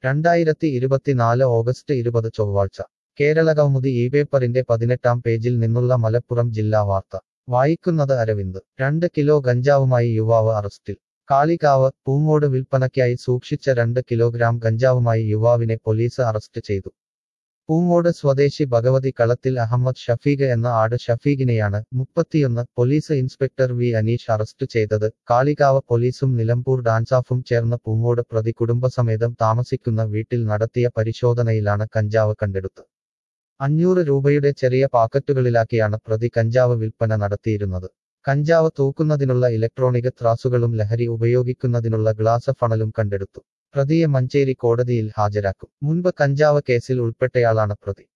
രണ്ടായിരത്തി ഇരുപത്തിനാല് ഓഗസ്റ്റ് ഇരുപത് ചൊവ്വാഴ്ച കേരളകൗമുദി ഈ പേപ്പറിന്റെ പതിനെട്ടാം പേജിൽ നിന്നുള്ള മലപ്പുറം ജില്ലാ വാർത്ത വായിക്കുന്നത് അരവിന്ദ് രണ്ട് കിലോ ഗഞ്ചാവുമായി യുവാവ് അറസ്റ്റിൽ കാളികാവ് പൂങ്ങോട് വിൽപ്പനയ്ക്കായി സൂക്ഷിച്ച രണ്ട് കിലോഗ്രാം ഗഞ്ചാവുമായി യുവാവിനെ പോലീസ് അറസ്റ്റ് ചെയ്തു പൂങ്ങോട് സ്വദേശി ഭഗവതി കളത്തിൽ അഹമ്മദ് ഷഫീഖ് എന്ന ആട് ഷഫീഖിനെയാണ് മുപ്പത്തിയൊന്ന് police inspector V Aneesh arrest ചെയ്തത് കാളികാവ് പോലീസും നിലമ്പൂർ ഡാൻസാഫും ചേർന്ന് പൂങ്ങോട് പ്രതി കുടുംബസമേതം താമസിക്കുന്ന വീട്ടിൽ നടത്തിയ പരിശോധനയിലാണ് കഞ്ചാവ് കണ്ടെടുത്തത് അഞ്ഞൂറ് രൂപയുടെ ചെറിയ പാക്കറ്റുകളിലാക്കിയാണ് പ്രതി കഞ്ചാവ് വിൽപ്പന നടത്തിയിരുന്നത് കഞ്ചാവ് തൂക്കുന്നതിനുള്ള ഇലക്ട്രോണിക് ത്രാസുകളും ലഹരി ഉപയോഗിക്കുന്നതിനുള്ള ഗ്ലാസ് ഫണലും കണ്ടെടുത്തു പ്രതിയെ മഞ്ചേരി കോടതിയിൽ ഹാജരാക്കും മുൻപ് കഞ്ചാവ് കേസിൽ ഉൾപ്പെട്ടയാളാണ് പ്രതി